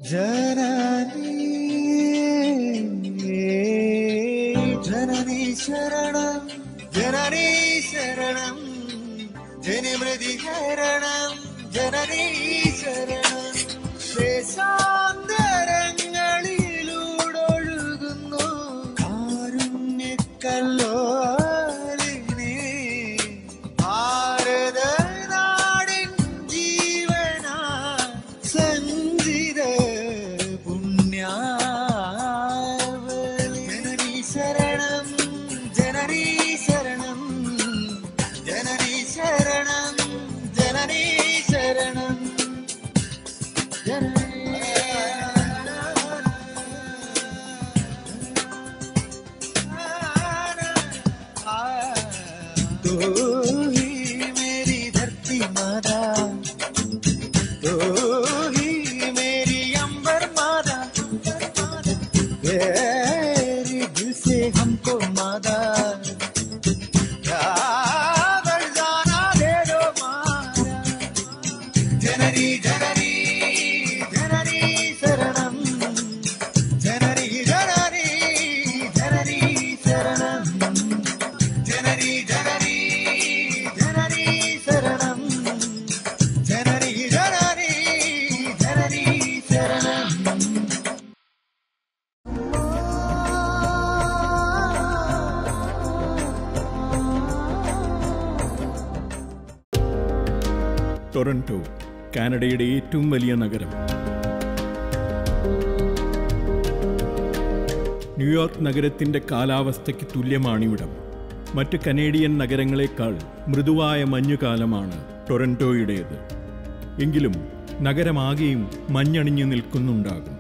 ജനനീ ജനനീ ശരണം ജനനീ ശരണം ജനമൃതി ശരണം ജനനീ ശരണം ദേശാന്തരങ്ങളിലൂടൊഴുകുന്നു കാരുണ്യക്കല്ലോലിനെ ഭാരത നാടിൻ ജീവനാ സഞ്ചിത പുണ്യാവലി ജനനീ ശരണം ജനനീ ശരണം ജനനീ ശരണം ജനനീ ശരണം ജനനീ तो ही मेरी धरती माता तो ही मेरी अंबर माता तेरी दिल से हमको माता क्या बरसाना दे दो माता जननी जननी जननी शरणम जननी जननी जननी शरणम जननी जननी जननी शरणम जननी जननी जननी शरणम ടൊറന്റോ കാനഡയുടെ ഏറ്റവും വലിയ നഗരം ന്യൂയോർക്ക് നഗരത്തിന്റെ കാലാവസ്ഥയ്ക്ക് തുല്യമാണിവിടം മറ്റ് കനേഡിയൻ നഗരങ്ങളെക്കാൾ മൃദുവായ മഞ്ഞുകാലമാണ് ടൊറന്റോയുടേത് എങ്കിലും നഗരമാകെയും മഞ്ഞണിഞ്ഞു നിൽക്കുന്നുണ്ടാകും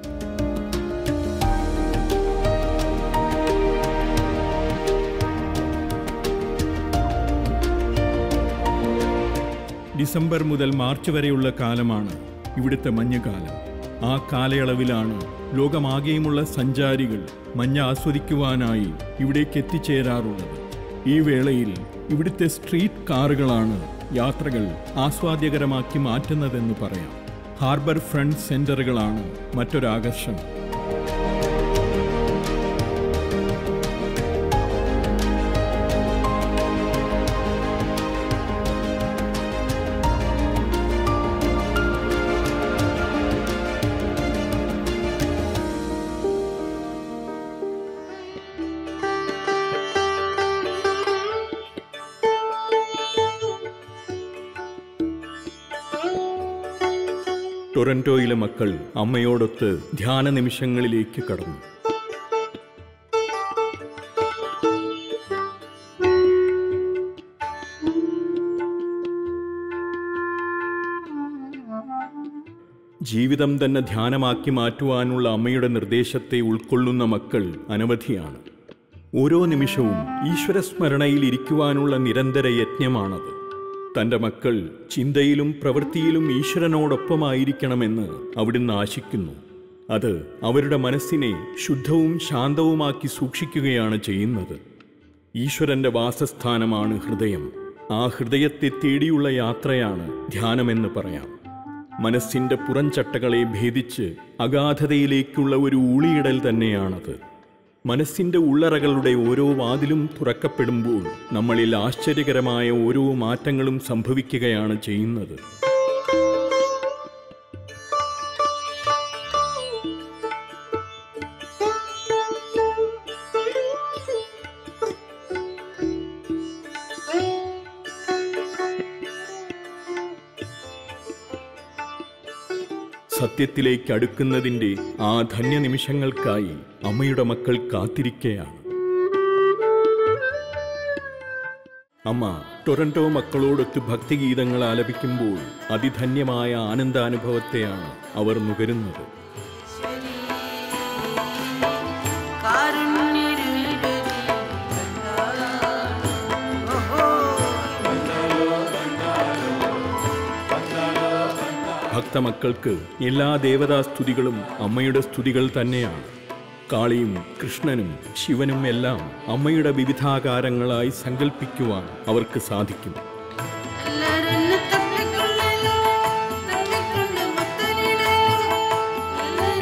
ഡിസംബർ മുതൽ മാർച്ച് വരെയുള്ള കാലമാണ് ഇവിടുത്തെ മഞ്ഞുകാലം ആ കാലയളവിലാണ് ലോകമാകെയുമുള്ള സഞ്ചാരികൾ മഞ്ഞ് ആസ്വദിക്കുവാനായി ഇവിടേക്ക് എത്തിച്ചേരാറുള്ളത് ഈ വേളയിൽ ഇവിടുത്തെ സ്ട്രീറ്റ് കാറുകളാണ് യാത്രകൾ ആസ്വാദ്യകരമാക്കി മാറ്റുന്നതെന്ന് പറയാം ഹാർബർ ഫ്രണ്ട് സെന്ററുകളാണ് മറ്റൊരാകർഷണം ടൊറന്റോയിലെ മക്കൾ അമ്മയോടൊത്ത് ധ്യാന നിമിഷങ്ങളിലേക്ക് കടന്നു ജീവിതം തന്നെ ധ്യാനമാക്കി മാറ്റുവാനുള്ള അമ്മയുടെ നിർദ്ദേശത്തെ ഉൾക്കൊള്ളുന്ന മക്കൾ അനവധിയാണ് ഓരോ നിമിഷവും ഈശ്വരസ്മരണയിൽ ഇരിക്കുവാനുള്ള നിരന്തര യജ്ഞമാണത് തൻ്റെ മക്കൾ ചിന്തയിലും പ്രവൃത്തിയിലും ഈശ്വരനോടൊപ്പമായിരിക്കണമെന്ന് അവിടുന്ന് ആശിക്കുന്നു അത് അവരുടെ മനസ്സിനെ ശുദ്ധവും ശാന്തവുമാക്കി സൂക്ഷിക്കുകയാണ് ചെയ്യുന്നത് ഈശ്വരന്റെ വാസസ്ഥാനമാണ് ഹൃദയം ആ ഹൃദയത്തെ തേടിയുള്ള യാത്രയാണ് ധ്യാനമെന്ന് പറയാം മനസ്സിന്റെ പുറംചട്ടകളെ ഭേദിച്ച് അഗാധതയിലേക്കുള്ള ഒരു ഊളിയിടൽ തന്നെയാണത് മനസ്സിന്റെ ഉള്ളറകളുടെ ഓരോ വാതിലും തുറക്കപ്പെടുമ്പോൾ നമ്മളിൽ ആശ്ചര്യകരമായ ഓരോ മാറ്റങ്ങളും സംഭവിക്കുകയാണ് ചെയ്യുന്നത് സത്യത്തിലേക്ക് അടുക്കുന്നതിൻ്റെ ആ ധന്യ നിമിഷങ്ങൾക്കായി അമ്മയുടെ മക്കൾ കാത്തിരിക്കയാണ് അമ്മ ടൊറന്റോ മക്കളോടൊത്ത് ഭക്തിഗീതങ്ങൾ ആലപിക്കുമ്പോൾ അതിധന്യമായ ആനന്ദാനുഭവത്തെയാണ് അവർ നുകരുന്നത് ഭക്തമക്കൾക്ക് എല്ലാ ദേവതാസ്തുതികളും അമ്മയുടെ സ്തുതികൾ തന്നെയാണ് കാളിയും കൃഷ്ണനും ശിവനും എല്ലാം അമ്മയുടെ വിവിധാകാരങ്ങളായി സങ്കല്പിക്കുവാൻ അവർക്ക് സാധിക്കും എല്ലാരെന്നെ തട്ടിക്കൊള്ളലോ, തട്ടിക്കൊണ്ട് മുത്തനിടലോ,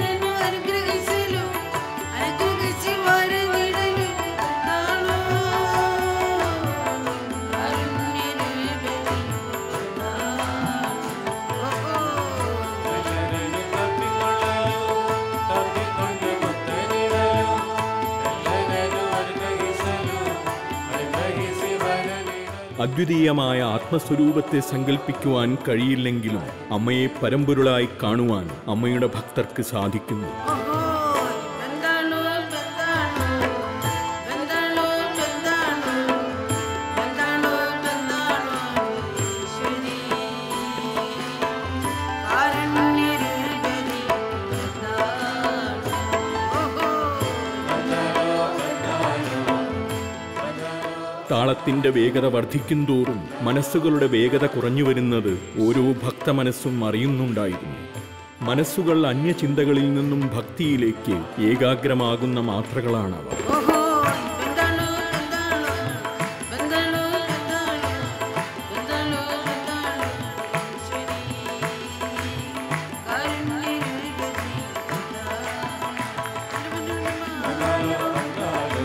അദ്വിതീയമായ ആത്മസ്വരൂപത്തെ സങ്കല്പിക്കുവാൻ കഴിയില്ലെങ്കിലും അമ്മയെ പരമ്പൊരുളായി കാണുവാൻ അമ്മയുടെ ഭക്തർക്ക് സാധിക്കുന്നു ഓഹോ ബന്ധാണു ബന്ധാണു ബന്ധാണു ബന്ധാണു ബന്ധാണു ബന്ധാണു ഈശ്വരി കാരുണ്യരൂപിണി ബന്ധാണു ഓഹോ താളത്തിന്റെ വേഗത വർദ്ധിക്കുന്തോറും മനസ്സുകളുടെ വേഗത കുറഞ്ഞു വരുന്നത് ഓരോ ഭക്തമനസ്സും അറിയുന്നുണ്ടായിരുന്നു മനസ്സുകൾ അന്യചിന്തകളിൽ നിന്നും ഭക്തിയിലേക്ക് ഏകാഗ്രമാകുന്ന മാത്രകളാണവ ഓഹോ ബന്ധാണു ബന്ധാണു ബന്ധാണു ബന്ധാണു ബന്ധാണു ബന്ധാണു ഈശ്വരി കാരുണ്യരൂപിണി ബന്ധാണു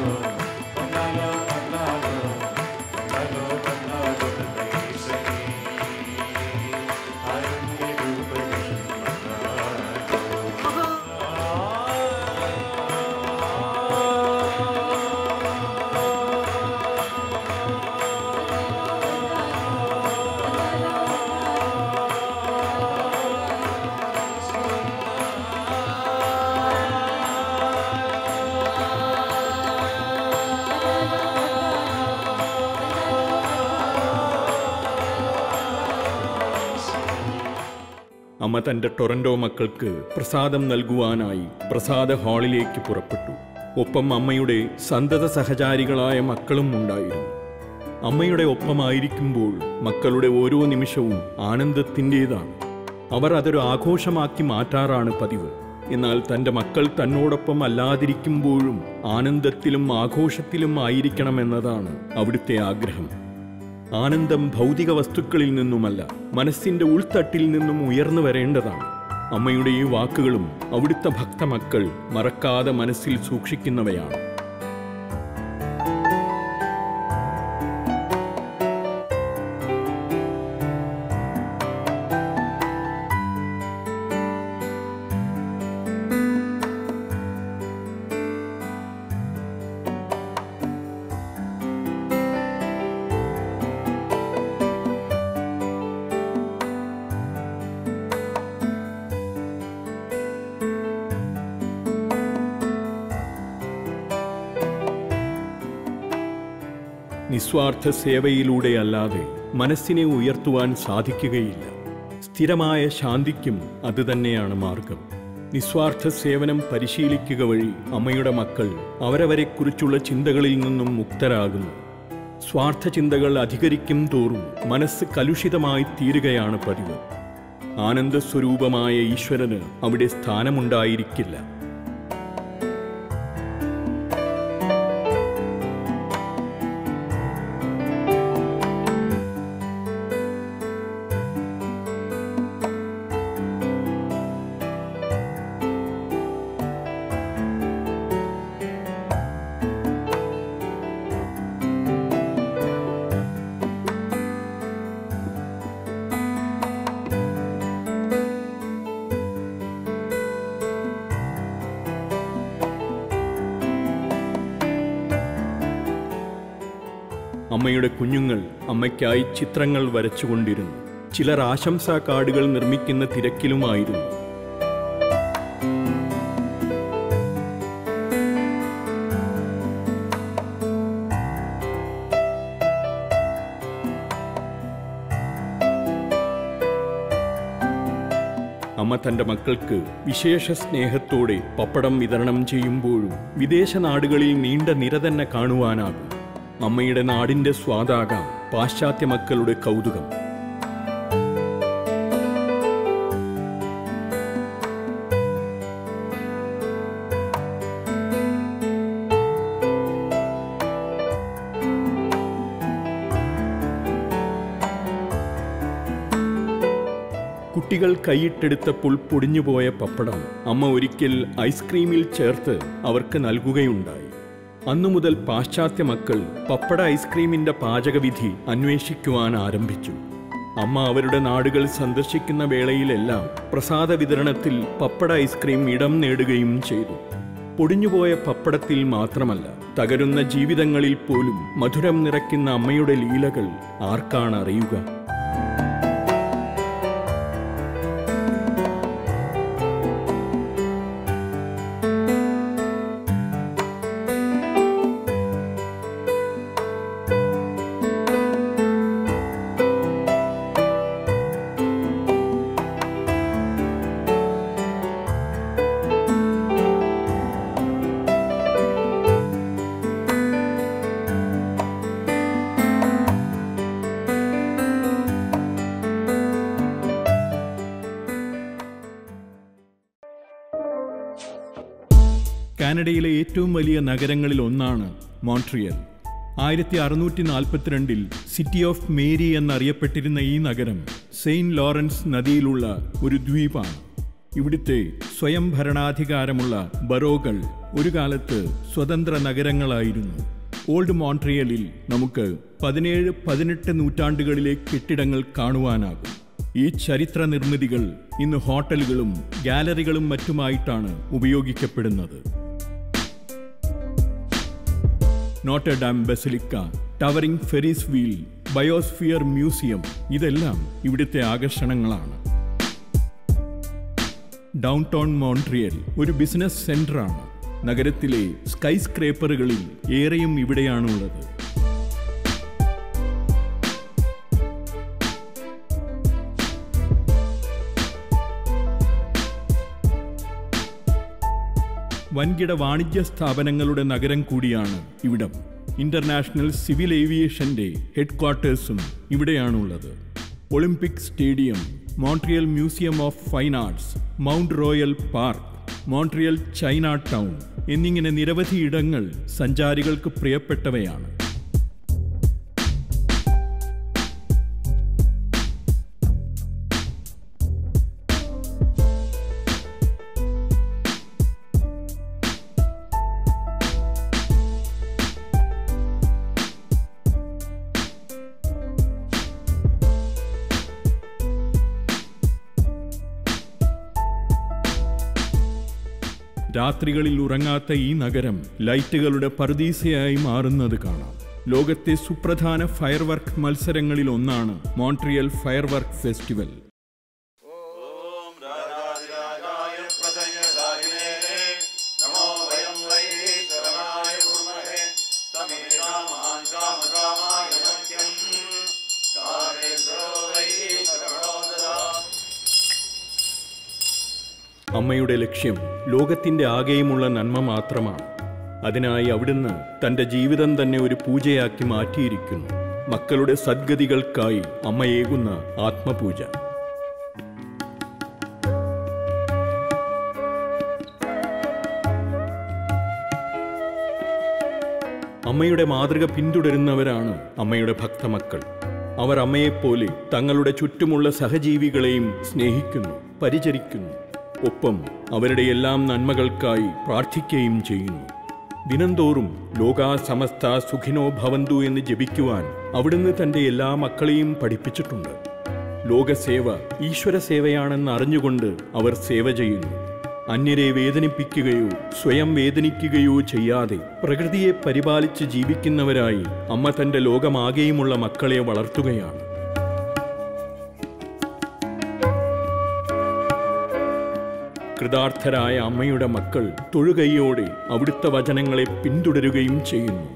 അമ്മ തന്റെ ടൊറന്റോ മക്കൾക്ക് പ്രസാദം നൽകുവാനായി പ്രസാദ ഹാളിലേക്ക് പുറപ്പെട്ടു ഒപ്പം അമ്മയുടെ സന്തത സഹചാരികളായ മക്കളും ഉണ്ടായിരുന്നു അമ്മയുടെ ഒപ്പമായിരിക്കുമ്പോൾ മക്കളുടെ ഓരോ നിമിഷവും ആനന്ദത്തിൻ്റെതാണ് അവർ അതൊരു ആഘോഷമാക്കി മാറ്റാറാണ് പതിവ് എന്നാൽ തൻ്റെ മക്കൾ തന്നോടൊപ്പം അല്ലാതിരിക്കുമ്പോഴും ആനന്ദത്തിലും ആഘോഷത്തിലും ആയിരിക്കണമെന്നതാണ് അവിടുത്തെ ആഗ്രഹം ആനന്ദം ഭൗതിക വസ്തുക്കളിൽ നിന്നുമല്ല മനസ്സിന്റെ ഉൾത്തട്ടിൽ നിന്നും ഉയർന്നു വരേണ്ടതാണ് അമ്മയുടെ ഈ വാക്കുകളും അവിടുത്തെ ഭക്തമക്കൾ മറക്കാതെ മനസ്സിൽ സൂക്ഷിക്കുന്നവയാണ് നിസ്വാർത്ഥ സേവയിലൂടെ അല്ലാതെ മനസ്സിനെ ഉയർത്തുവാൻ സാധിക്കുകയില്ല സ്ഥിരമായ ശാന്തിക്കും അതുതന്നെയാണ് മാർഗം നിസ്വാർത്ഥ സേവനം പരിശീലിക്കുക വഴി അമ്മയുടെ മക്കൾ അവരവരെക്കുറിച്ചുള്ള ചിന്തകളിൽ നിന്നും മുക്തരാകുന്നു സ്വാർത്ഥ ചിന്തകൾ അധികരിക്കും തോറും മനസ്സ് കലുഷിതമായി തീരുകയാണ് പതിവ് ആനന്ദസ്വരൂപമായ ഈശ്വരന് അവിടെ സ്ഥാനമുണ്ടായിരിക്കില്ല അമ്മയുടെ കുഞ്ഞുങ്ങൾ അമ്മയ്ക്കായി ചിത്രങ്ങൾ വരച്ചുകൊണ്ടിരുന്നു ചിലർ ആശംസാ കാർഡുകൾ നിർമ്മിക്കുന്ന തിരക്കിലുമായിരുന്നു അമ്മ തന്റെ മക്കൾക്ക് വിശേഷ സ്നേഹത്തോടെ പപ്പടം വിതരണം ചെയ്യുമ്പോഴും വിദേശ നാടുകളിൽ നീണ്ട നിര തന്നെ കാണുവാനാകും അമ്മയുടെ നാടിന്റെ സ്വാദാകാം പാശ്ചാത്യ മക്കളുടെ കൗതുകം കുട്ടികൾ കൈയിട്ടെടുത്തപ്പോൾ പൊടിഞ്ഞുപോയ പപ്പടം അമ്മ ഒരിക്കൽ ഐസ്ക്രീമിൽ ചേർത്ത് അവർക്ക് നൽകുകയുണ്ടായി അന്നു മുതൽ പാശ്ചാത്യ മക്കൾ പപ്പട ഐസ്ക്രീമിന്റെ പാചകവിധി അന്വേഷിക്കുവാൻ ആരംഭിച്ചു അമ്മ അവരുടെ നാടുകൾ സന്ദർശിക്കുന്ന വേളയിലെല്ലാം പ്രസാദ വിതരണത്തിൽ പപ്പട ഐസ്ക്രീം ഇടം നേടുകയും ചെയ്തു പൊടിഞ്ഞുപോയ പപ്പടത്തിൽ മാത്രമല്ല തകരുന്ന ജീവിതങ്ങളിൽ പോലും മധുരം നിറയ്ക്കുന്ന അമ്മയുടെ ലീലകൾ ആർക്കാണ് അറിയുക കാനഡയിലെ ഏറ്റവും വലിയ നഗരങ്ങളിൽ ഒന്നാണ് മോൺട്രിയൽ ആയിരത്തി അറുന്നൂറ്റി നാൽപ്പത്തിരണ്ടിൽ സിറ്റി ഓഫ് മേരി എന്നറിയപ്പെട്ടിരുന്ന ഈ നഗരം സെയിന്റ് ലോറൻസ് നദിയിലുള്ള ഒരു ദ്വീപാണ് ഇവിടുത്തെ സ്വയം ഭരണാധികാരമുള്ള ബറോകൾ ഒരു കാലത്ത് സ്വതന്ത്ര നഗരങ്ങളായിരുന്നു ഓൾഡ് മോൺട്രിയലിൽ നമുക്ക് പതിനേഴ് പതിനെട്ട് നൂറ്റാണ്ടുകളിലെ കെട്ടിടങ്ങൾ കാണുവാനാകും ഈ ചരിത്ര നിർമ്മിതികൾ ഇന്ന് ഹോട്ടലുകളും ഗാലറികളും മറ്റുമായിട്ടാണ് ഉപയോഗിക്കപ്പെടുന്നത് Notre Dame basilica towering ferris wheel biosphere museum ഇതെല്ലാം ഇവിടുത്തെ ആകർഷണങ്ങളാണ് ഡൗൺ ടൗൺ മോൺട്രിയൽ ഒരു ബിസിനസ് സെന്ററാണ് നഗരത്തിലെ സ്കൈ സ്ക്രേപ്പറുകളിൽ ഏറെയും ഇവിടെയാണുള്ളത് വൻകിട വാണിജ്യ സ്ഥാപനങ്ങളുടെ നഗരം കൂടിയാണ് ഇവിടം ഇന്റർനാഷണൽ സിവിൽ ഏവിയേഷന്റെ ഹെഡ്ക്വാർട്ടേഴ്സും ഇവിടെയാണുള്ളത് Olympic stadium Montreal museum of fine arts Mount Royal park Montreal Chinatown എന്നിങ്ങനെ നിരവധി ഇടങ്ങൾ സഞ്ചാരികൾക്ക് പ്രിയപ്പെട്ടവയാണ് രാത്രികളിൽ ഉറങ്ങാത്ത ഈ നഗരം ലൈറ്റുകളുടെ പർദീസയായി മാറുന്നത് കാണാം ലോകത്തെ സുപ്രധാന ഫയർ വർക്ക് മത്സരങ്ങളിൽ ഒന്നാണ് മോൺട്രിയൽ ഫയർ വർക്ക് ഫെസ്റ്റിവൽ राजाधिराजाय प्रसंयसाहिने नमो वयं वै शरणाय कुर्महे तमेषा महान् कामकामाय मह्यं कामेश्वरो वै शरणो ददातु അമ്മയുടെ ലക്ഷ്യം ലോകത്തിന്റെ ആകെയുമുള്ള നന്മ മാത്രമാണ് അതിനായി അവിടുന്ന് തന്റെ ജീവിതം തന്നെ ഒരു പൂജയാക്കി മാറ്റിയിരിക്കുന്നു മക്കളുടെ സദ്ഗതികൾക്കായി അമ്മയേകുന്ന ആത്മപൂജ അമ്മയുടെ മാതൃക പിന്തുടരുന്നവരാണ് അമ്മയുടെ ഭക്തമക്കൾ അവർ അമ്മയെപ്പോലെ തങ്ങളുടെ ചുറ്റുമുള്ള സഹജീവികളെയും സ്നേഹിക്കുന്നു പരിചരിക്കുന്നു ഒപ്പം അവരുടെ എല്ലാം നന്മകൾക്കായി പ്രാർത്ഥിക്കുകയും ചെയ്യുന്നു ദിനംതോറും ലോകാ സമസ്ത സുഖിനോ ഭവന്തു എന്ന് ജപിക്കുവാൻ അവിടുന്ന് തന്റെ എല്ലാ മക്കളെയും പഠിപ്പിച്ചിട്ടുണ്ട് ലോകസേവ ഈശ്വര സേവയാണെന്ന് അറിഞ്ഞുകൊണ്ട് അവർ സേവ ചെയ്യുന്നു അന്യരെ വേദനിപ്പിക്കുകയോ സ്വയം വേദനിക്കുകയോ ചെയ്യാതെ പ്രകൃതിയെ പരിപാലിച്ച് ജീവിക്കുന്നവരായി അമ്മ തന്റെ ലോകമാകെയുമുള്ള മക്കളെ വളർത്തുകയാണ് കൃതാർത്ഥരായ അമ്മയുടെ മക്കൾ തൊഴുകൈയോടെ അവിടുത്തെ വചനങ്ങളെ പിന്തുടരുകയും ചെയ്യുന്നു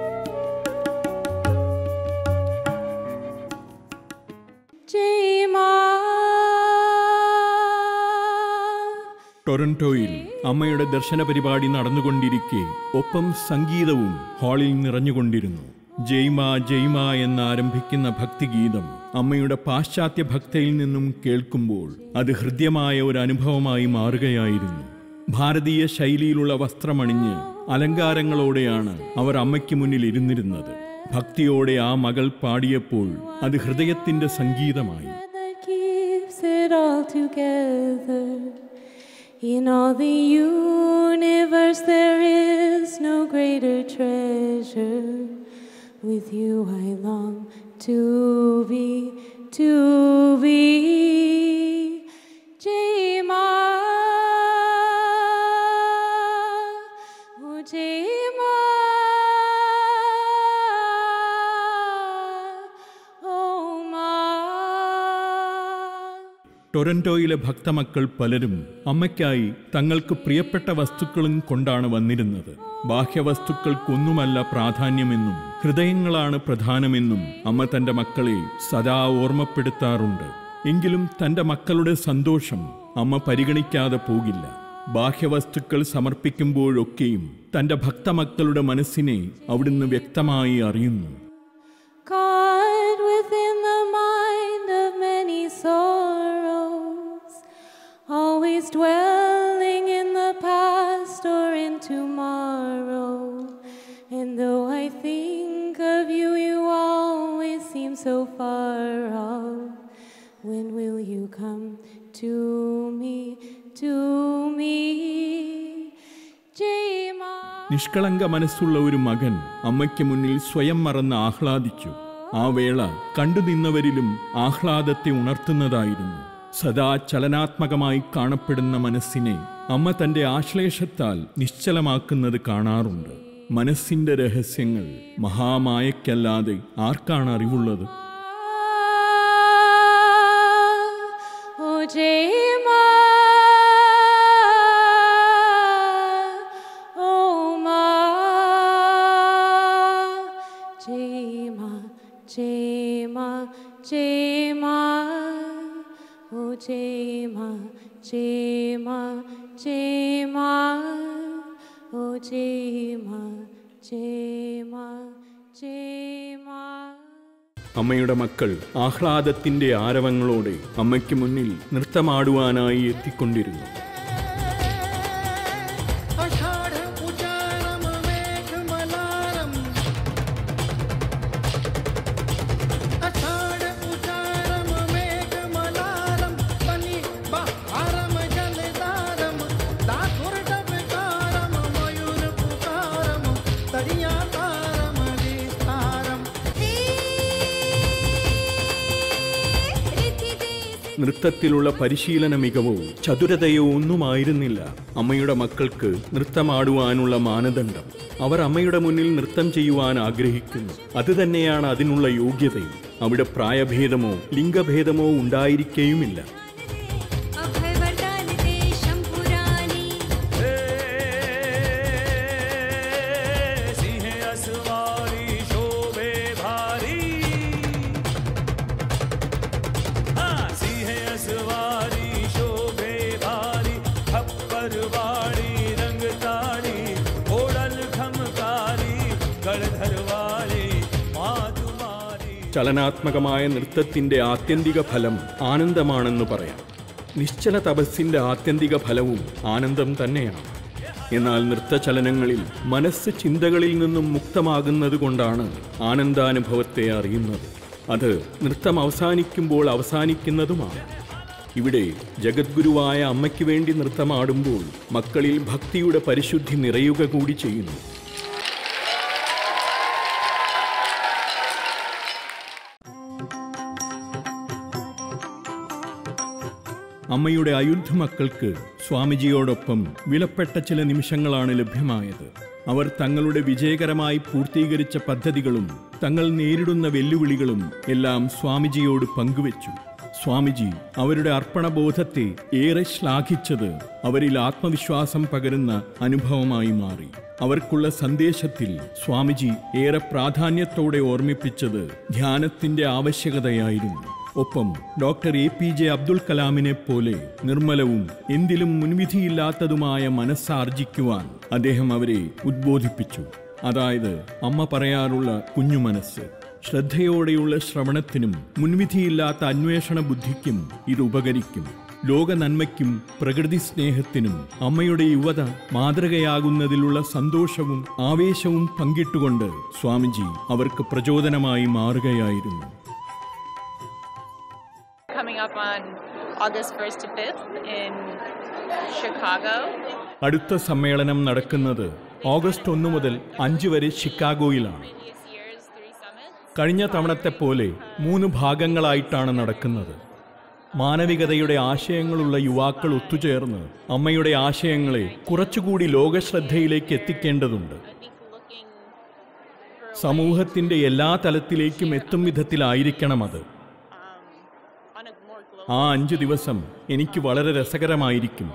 जय माँ ടൊറന്റോയിൽ അമ്മയുടെ ദർശന പരിപാടി നടന്നുകൊണ്ടിരിക്കെ ഒപ്പം സംഗീതവും ഹാളിൽ നിറഞ്ഞുകൊണ്ടിരുന്നു ജയ്മ ജയ്മ എന്നാരംഭിക്കുന്ന ഭക്തിഗീതം അമ്മയുടെ പാശ്ചാത്യ ഭക്തയിൽ നിന്നും കേൾക്കുമ്പോൾ അത് ഹൃദ്യമായ ഒരു അനുഭവമായി മാറുകയായിരുന്നു ഭാരതീയ ശൈലിയിലുള്ള വസ്ത്രമണിഞ്ഞ് അലങ്കാരങ്ങളോടെയാണ് അവർ അമ്മയ്ക്ക് മുന്നിൽ ഇരുന്നിരുന്നത് ഭക്തിയോടെ ആ മകൾ പാടിയപ്പോൾ അത് ഹൃദയത്തിന്റെ സംഗീതമായി that keeps it all together. In all the universe, there is no greater treasure. With you, I long to be, to be. Jai Ma, oh Jai Ma. ടൊറന്റോയിലെ ഭക്തമക്കൾ പലരും അമ്മയ്ക്കായി തങ്ങൾക്ക് പ്രിയപ്പെട്ട വസ്തുക്കളും കൊണ്ടാണ് വന്നിരുന്നത് ബാഹ്യവസ്തുക്കൾക്കൊന്നുമല്ല പ്രാധാന്യമെന്നും ഹൃദയങ്ങളാണ് പ്രധാനമെന്നും അമ്മ തന്റെ മക്കളെ സദാ ഓർമ്മപ്പെടുത്താറുണ്ട് എങ്കിലും തന്റെ മക്കളുടെ സന്തോഷം അമ്മ പരിഗണിക്കാതെ പോകില്ല ബാഹ്യവസ്തുക്കൾ സമർപ്പിക്കുമ്പോഴൊക്കെയും തന്റെ ഭക്തമക്കളുടെ മനസ്സിനെ അവിടുന്ന് വ്യക്തമായി അറിയുന്നു God within the mind of many sorrows, always dwelling in the past or in tomorrow. And though I think of you, you always seem so far off. When will you come to me, to me? Jema. നിഷ്കളങ്ക മനസ്സുള്ള ഒരു മകൻ അമ്മയ്ക്ക് മുന്നിൽ സ്വയം മറന്ന് ആഹ്ലാദിച്ചു ആ വേള കണ്ടുനിന്നവരിലും ആഹ്ലാദത്തെ ഉണർത്തുന്നതായിരുന്നു സദാ ചലനാത്മകമായി കാണപ്പെടുന്ന മനസ്സിനെ അമ്മ തന്റെ ആശ്ലേഷത്താൽ നിശ്ചലമാക്കുന്നത് കാണാറുണ്ട് മനസ്സിന്റെ രഹസ്യങ്ങൾ മഹാമായക്കല്ലാതെ ആർക്കാണ് അറിവുള്ളത് Oh, Jema. Oh, Ma. Jema, Jema, Jema. Oh, Jema, Jema, Jema. Oh, Jema, Jema, Jema. അമ്മയുടെ മക്കൾ ആഹ്ലാദത്തിന്റെ ആരവങ്ങളോടെ അമ്മയ്ക്ക് മുന്നിൽ നൃത്തമാടുവാനായി എത്തിക്കൊണ്ടിരുന്നു आषाढपुजारं मेघमलारम् आषाढपुजारं मेघमलारं बलि बहारं जलदारं दाकुर्डविकारं मयूरपुकारं तडियातारं विस्तारम् നൃത്തത്തിലുള്ള പരിശീലന മികവോ ചതുരതയോ ഒന്നുമായിരുന്നില്ല അമ്മയുടെ മക്കൾക്ക് നൃത്തമാടുവാനുള്ള മാനദണ്ഡം അവർ അമ്മയുടെ മുന്നിൽ നൃത്തം ചെയ്യുവാൻ ആഗ്രഹിക്കുന്നു അതുതന്നെയാണ് അതിനുള്ള യോഗ്യതയും അവിടെ പ്രായഭേദമോ ലിംഗഭേദമോ ഉണ്ടായിരിക്കേയുമില്ല अभयवरदान ते शम्भुराणि सिंह असवारी शोभे भारी हाँ, सिंह असवारी शोभे भारी खप्पर वाणी रंग ताड़ी ओडल खमकारी गढ़धर वाली माँ तुम्हारी ചലനാത്മകമായ നൃത്തത്തിന്റെ ആത്യന്തിക ഫലം ആനന്ദമാണെന്ന് പറയാം നിശ്ചല തപസ്സിന്റെ ആത്യന്തിക ഫലവും ആനന്ദം തന്നെയാണ് എന്നാൽ നൃത്തചലനങ്ങളിൽ മനസ്സ് ചിന്തകളിൽ നിന്നും മുക്തമാകുന്നത് കൊണ്ടാണ് ആനന്ദാനുഭവത്തെ അറിയുന്നത് അത് നൃത്തം അവസാനിക്കുമ്പോൾ അവസാനിക്കുന്നതുമാണ് ഇവിടെ ജഗദ്ഗുരുവായ അമ്മയ്ക്ക് വേണ്ടി നൃത്തമാടുമ്പോൾ മക്കളിൽ ഭക്തിയുടെ പരിശുദ്ധി നിറയുക കൂടി ചെയ്യുന്നു അമ്മയുടെ അയുദ്ധ മക്കൾക്ക് സ്വാമിജിയോടൊപ്പം വിലപ്പെട്ട ചില നിമിഷങ്ങളാണ് ലഭ്യമായത് അവർ തങ്ങളുടെ വിജയകരമായി പൂർത്തീകരിച്ച പദ്ധതികളും തങ്ങൾ നേരിടുന്ന വെല്ലുവിളികളും എല്ലാം സ്വാമിജിയോട് പങ്കുവച്ചു സ്വാമിജി അവരുടെ അർപ്പണബോധത്തെ ഏറെ ശ്ലാഘിച്ചത് അവരിൽ ആത്മവിശ്വാസം പകരുന്ന അനുഭവമായി മാറി അവർക്കുള്ള സന്ദേശത്തിൽ സ്വാമിജി ഏറെ പ്രാധാന്യത്തോടെ ഓർമ്മിപ്പിച്ചത് ധ്യാനത്തിന്റെ ആവശ്യകതയായിരുന്നു ഒപ്പം doctor A P J Abdul കലാമിനെ പോലെ നിർമ്മലവും എന്തിലും മുൻവിധിയില്ലാത്തതുമായ മനസ്സാർജിക്കുവാൻ അദ്ദേഹം അവരെ ഉദ്ബോധിപ്പിച്ചു അതായത് അമ്മ പറയാറുള്ള കുഞ്ഞു മനസ്സ് ശ്രദ്ധയോടെയുള്ള ശ്രവണത്തിനും മുൻവിധിയില്ലാത്ത അന്വേഷണ ബുദ്ധിക്കും ഇത് ഉപകരിക്കും ലോക നന്മയ്ക്കും പ്രകൃതി സ്നേഹത്തിനും അമ്മയുടെ യുവത മാതൃകയാകുന്നതിലുള്ള സന്തോഷവും ആവേശവും പങ്കിട്ടുകൊണ്ട് സ്വാമിജി അവർക്ക് പ്രചോദനമായി മാറുകയായിരുന്നു coming up on August 1st to 5th in Chicago. അടുത്ത സമ്മേളനം നടക്കുന്നത് ഓഗസ്റ്റ് ഒന്ന് മുതൽ അഞ്ച് വരെ ഷിക്കാഗോയിലാണ് Previous years, three summits. കഴിഞ്ഞ തവണത്തെ പോലെ മൂന്ന് ഭാഗങ്ങളായിട്ട് നടക്കുന്നത് മാനവികതയുടെ ആശയങ്ങളുള്ള യുവാക്കൾ ഒത്തുചേർന്ന് അമ്മയുടെ ആശയങ്ങളെ കുറച്ചുകൂടി ലോകശ്രദ്ധയിലേക്ക് എത്തിക്കേണ്ടതുണ്ട് I think looking സമൂഹത്തിന്റെ എല്ലാ തലത്തിലേക്കും എത്തും വിധത്തിലായിരിക്കണം അത് um, on a more global ആ അഞ്ചു ദിവസം എനിക്ക് വളരെ രസകരമായിരിക്കും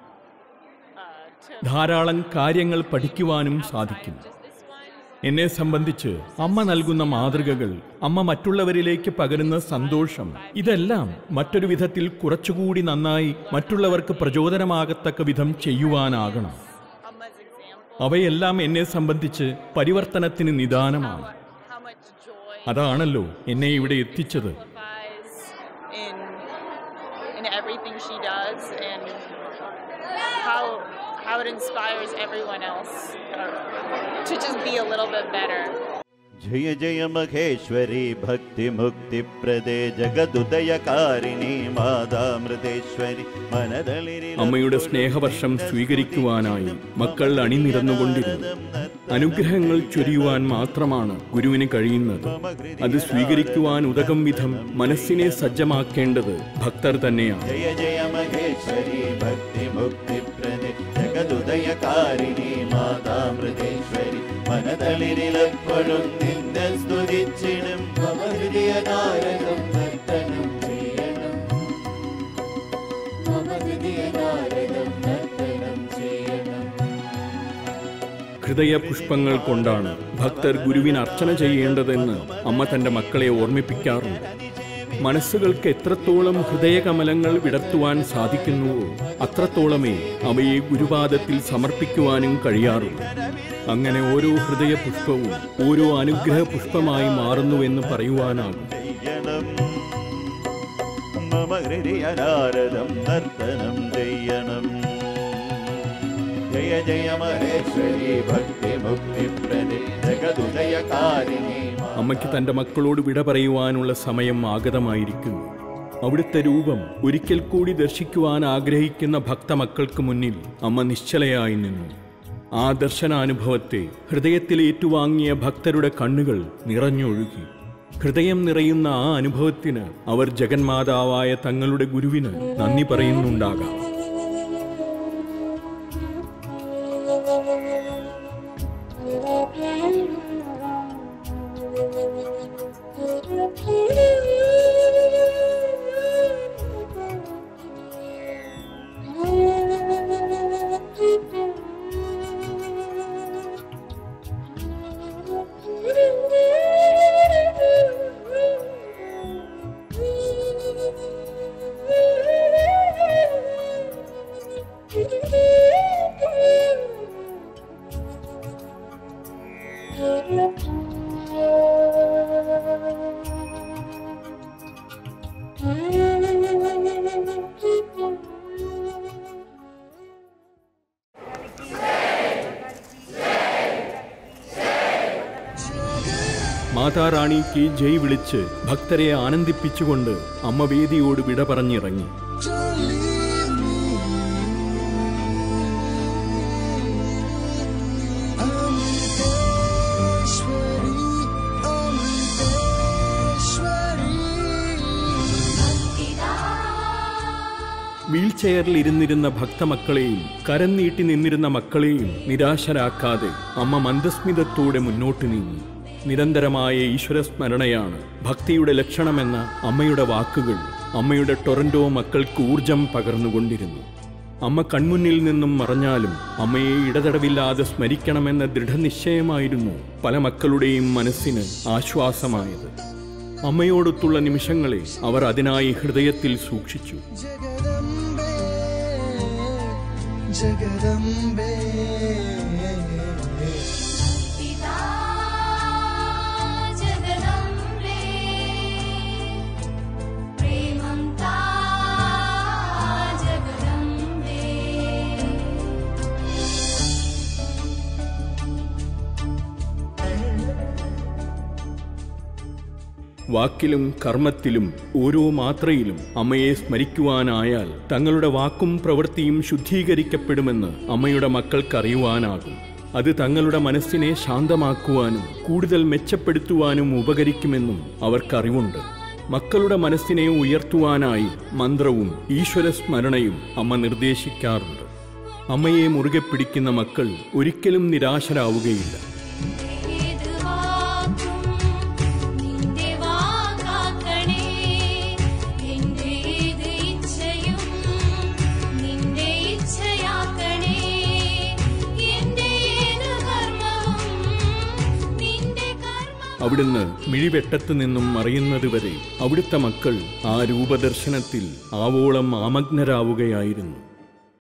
ധാരാളം കാര്യങ്ങൾ പഠിക്കുവാനും സാധിക്കും എന്നെ സംബന്ധിച്ച് അമ്മ നൽകുന്ന മാതൃകകൾ അമ്മ മറ്റുള്ളവരിലേക്ക് പകരുന്ന സന്തോഷം ഇതെല്ലാം മറ്റൊരു വിധത്തിൽ കുറച്ചുകൂടി നന്നായി മറ്റുള്ളവർക്ക് പ്രചോദനമാകത്തക്ക വിധം ചെയ്യുവാനാകണം Amma's example, അവയെല്ലാം എന്നെ സംബന്ധിച്ച് പരിവർത്തനത്തിന് നിദാനമാണ് how much joy അതാണല്ലോ എന്നെ ഇവിടെ എത്തിച്ചത് lies in in everything she does and how how it inspires everyone else uh, to just be a little bit better. जय जय महेश्वरी भक्ति मुक्ति प्रदे जगदुदयकारिणी माതാമൃതേശ്വരി മനതളിരിൽ അമ്മയുടെ സ്നേഹവർഷം സ്വീകരിക്കുവാനായി മക്കൾ അണിനിരന്നുകൊണ്ടിരുന്നു അനുഗ്രഹങ്ങൾ ചൊരിയുവാൻ മാത്രമാണ് ഗുരുവിന് കഴിയുന്നത് അത് സ്വീകരിക്കുവാൻ ഉതകം വിധം മനസ്സിനെ സജ്ജമാക്കേണ്ടത് ഭക്തർ തന്നെയാണ് ജയ ജയ മഹേശ്വരി ഭക്തി മുക്തി പ്രദേ ജഗദുദയകാരിണി മാതാമൃതേശ്വരി മനതളിരിലെപ്പോഴും നിന്നെ സ്തുതിച്ചിടും മമ ഹൃദയനാരകം നർത്തനം ചെയ്യണം മമ ഹൃദയനാരകം നർത്തനം ചെയ്യണം ഹൃദയ പുഷ്പങ്ങൾ കൊണ്ടാണ് ഭക്തർ ഗുരുവിന് അർച്ചന ചെയ്യേണ്ടതെന്ന് അമ്മ തന്റെ മക്കളെ ഓർമ്മിപ്പിക്കാറുണ്ട് മനസ്സുകൾക്ക് എത്രത്തോളം ഹൃദയകമലങ്ങൾ വിടർത്തുവാൻ സാധിക്കുന്നുവോ അത്രത്തോളമേ അവയെ ഗുരുപാദത്തിൽ സമർപ്പിക്കുവാനും കഴിയാറുള്ളൂ അങ്ങനെ ഓരോ ഹൃദയ പുഷ്പവും ഓരോ അനുഗ്രഹ പുഷ്പമായി മാറുന്നുവെന്ന് പറയുവാനാകും ചെയ്യണം മമ ഹൃദയനാരദം നർത്തനം ചെയ്യണം ജയ ജയ മഹേശ്വരി ഭക്തി മുക്തി പ്രദേ ജഗദുദയകാരിണി അമ്മയ്ക്ക് തന്റെ മക്കളോട് വിട പറയുവാനുള്ള സമയം ആഗതമായിരിക്കുന്നു അവിടുത്തെ രൂപം ഒരിക്കൽ കൂടി ദർശിക്കുവാൻ ആഗ്രഹിക്കുന്ന ഭക്തമക്കൾക്ക് മുന്നിൽ അമ്മ നിശ്ചലയായി നിന്നു ആ ദർശനാനുഭവത്തെ ഹൃദയത്തിൽ ഏറ്റുവാങ്ങിയ ഭക്തരുടെ കണ്ണുകൾ നിറഞ്ഞൊഴുകി ഹൃദയം നിറയുന്ന ആ അനുഭവത്തിന് അവർ ജഗന്മാതാവായ തങ്ങളുടെ ഗുരുവിന് നന്ദി പറയുന്നുണ്ടാകാം മാതാറാണി കി ജയ് വിളിച്ച് ഭക്തരെ ആനന്ദിപ്പിച്ചുകൊണ്ട് അമ്മ വേദിയോട് വിട പറഞ്ഞിറങ്ങി വീൽ ചെയറിൽ ഇരുന്നിരുന്ന ഭക്തമക്കളെയും കരം നീട്ടി നിന്നിരുന്ന മക്കളെയും നിരാശരാക്കാതെ അമ്മ മന്ദസ്മിതത്തോടെ മുന്നോട്ട് നീങ്ങി നിരന്തരമായ ഈശ്വരസ്മരണയാണ് ഭക്തിയുടെ ലക്ഷണമെന്ന അമ്മയുടെ വാക്കുകൾ അമ്മയുടെ ടൊറന്റോ മക്കൾക്ക് ഊർജം പകർന്നുകൊണ്ടിരുന്നു അമ്മ കൺമുന്നിൽ നിന്നും മറഞ്ഞാലും അമ്മയെ ഇടതടവില്ലാതെ സ്മരിക്കണമെന്ന ദൃഢനിശ്ചയമായിരുന്നു പല മക്കളുടെയും മനസ്സിന് ആശ്വാസമായത് അമ്മയോടൊത്തുള്ള നിമിഷങ്ങളെ അവർ അതിനായി ഹൃദയത്തിൽ സൂക്ഷിച്ചു ജഗദംബേ पिता जगदम्बे प्रेमन्ता जगदम्बे വാക്കിലും കർമ്മത്തിലും ഓരോ മാത്രയിലും അമ്മയെ സ്മരിക്കുവാനായാൽ തങ്ങളുടെ വാക്കും പ്രവൃത്തിയും ശുദ്ധീകരിക്കപ്പെടുമെന്ന് അമ്മയുടെ മക്കൾക്കറിയുവാനാകും അത് തങ്ങളുടെ മനസ്സിനെ ശാന്തമാക്കുവാനും കൂടുതൽ മെച്ചപ്പെടുത്തുവാനും ഉപകരിക്കുമെന്നും അവർക്കറിവുണ്ട് മക്കളുടെ മനസ്സിനെ ഉയർത്തുവാനായി മന്ത്രവും ഈശ്വര സ്മരണയും അമ്മ നിർദ്ദേശിക്കാറുണ്ട് അമ്മയെ മുറുകെ പിടിക്കുന്ന മക്കൾ ഒരിക്കലും നിരാശരാവുകയില്ല ഏതുവാക്കും നിന്റെ വാക്കാക്കണേ എന്റെ അവിടുന്ന് മിഴിവെട്ടത്ത് നിന്നും മറയുന്നതുവരെ അവിടുത്തെ മക്കൾ ആ രൂപദർശനത്തിൽ ആവോളം ആമഗ്നരാവുകയായിരുന്നു